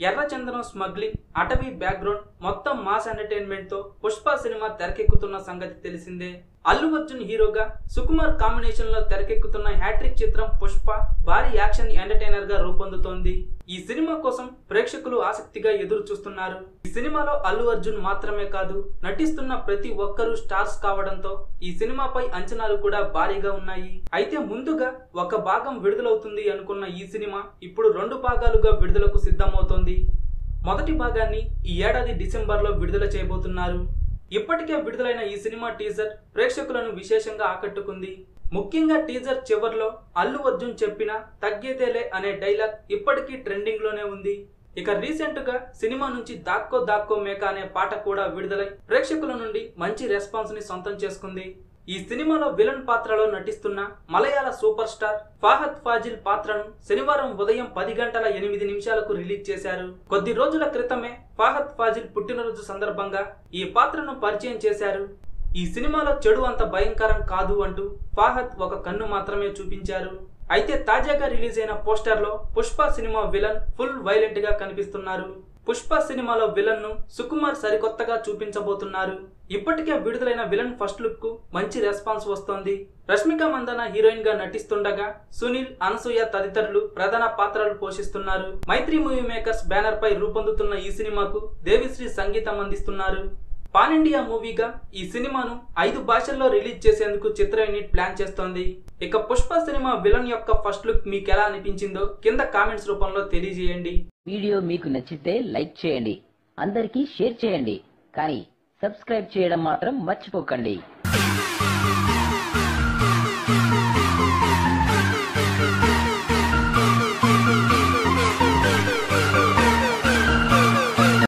ఎర్రచందనం స్మగ్లింగ్ అటవీ బ్యాక్గ్రౌండ్ మొత్తం మాస్ ఎంటర్టైన్మెంట్ తో పుష్ప సినిమా తెరకెక్కుతున్న సంగతి తెలిసిందే అల్లు అర్జున్ హీరోగా సుకుమార్ కాంబినేషన్ లో తెరకెక్కుతున్న హ్యాట్రిక్ చిత్రం పుష్ప భారీ యాక్షన్ ఎంటర్టైనర్ గా రూపొందుతోంది ఈ సినిమా కోసం ప్రేక్షకులు ఆసక్తిగా ఎదురు చూస్తున్నారు ఈ సినిమాలో అల్లు అర్జున్ మాత్రమే కాదు నటిస్తున్న ప్రతి ఒక్కరూ స్టార్స్ కావడంతో ఈ సినిమాపై అంచనాలు కూడా భారీగా ఉన్నాయి అయితే ముందుగా ఒక భాగం విడుదలవుతుంది అనుకున్న ఈ సినిమా ఇప్పుడు రెండు భాగాలుగా విడుదలకు సిద్ధమవుతోంది మొదటి భాగాన్ని ఈ ఏడాది డిసెంబర్లో విడుదల చేయబోతున్నారు ఇప్పటికే విడుదలైన ఈ సినిమా టీజర్ ప్రేక్షకులను విశేషంగా ఆకట్టుకుంది ముఖ్యంగా టీజర్ చివర్లో అల్లు అర్జున్ చెప్పిన తగ్గేదేలే అనే డైలాగ్ ఇప్పటికీ ట్రెండింగ్ లోనే ఉంది ఇక రీసెంట్ గా సినిమా నుంచి దాక్కో దాక్కో మేక అనే పాట కూడా విడుదలై ప్రేక్షకుల నుండి మంచి రెస్పాన్స్ ని సొంతం చేసుకుంది ఈ సినిమాలో విలన్ పాత్రలో నటిస్తున్న మలయాళ సూపర్ స్టార్ ఫాహద్ ఫాజిల్ పాత్రను శనివారం ఉదయం పది గంటల ఎనిమిది నిమిషాలకు రిలీజ్ చేశారు కొద్ది రోజుల క్రితమే ఫాహద్ ఫాజిల్ పుట్టినరోజు సందర్భంగా ఈ పాత్రను పరిచయం చేశారు ఈ సినిమాలో చెడు అంత భయంకరం కాదు అంటూ ఫాహద్ ఒక కన్ను మాత్రమే చూపించారు అయితే తాజాగా రిలీజ్ అయిన పోస్టర్ లో పుష్ప సినిమా విలన్ ఫుల్ వైలెంట్ గా కనిపిస్తున్నారు పుష్ప సినిమాలో విలన్ ను సుకుమార్ సరికొత్తగా చూపించబోతున్నారు ఇప్పటికే విడుదలైన విలన్ ఫస్ట్ లుక్ కు మంచి రెస్పాన్స్ వస్తోంది రష్మిక మందన హీరోయిన్ గా నటిస్తుండగా సునీల్ అనసూయ తదితరులు ప్రధాన పాత్రలు పోషిస్తున్నారు మైత్రి మూవీ మేకర్స్ బ్యానర్ పై రూపొందుతున్న ఈ సినిమాకు దేవిశ్రీ సంగీతం అందిస్తున్నారు పాన్ ఇండియా మూవీగా ఈ సినిమాను ఐదు భాషల్లో రిలీజ్ చేసేందుకు చిత్ర యూనిట్ ప్లాన్ చేస్తోంది ఇక పుష్ప సినిమా విలన్ యొక్క ఫస్ట్ లుక్ మీకు ఎలా అనిపించిందో కింద కామెంట్స్ రూపంలో తెలియజేయండి వీడియో మీకు నచ్చితే లైక్ చేయండి అందరికీ షేర్ చేయండి కానీ సబ్స్క్రైబ్ చేయడం మాత్రం మర్చిపోకండి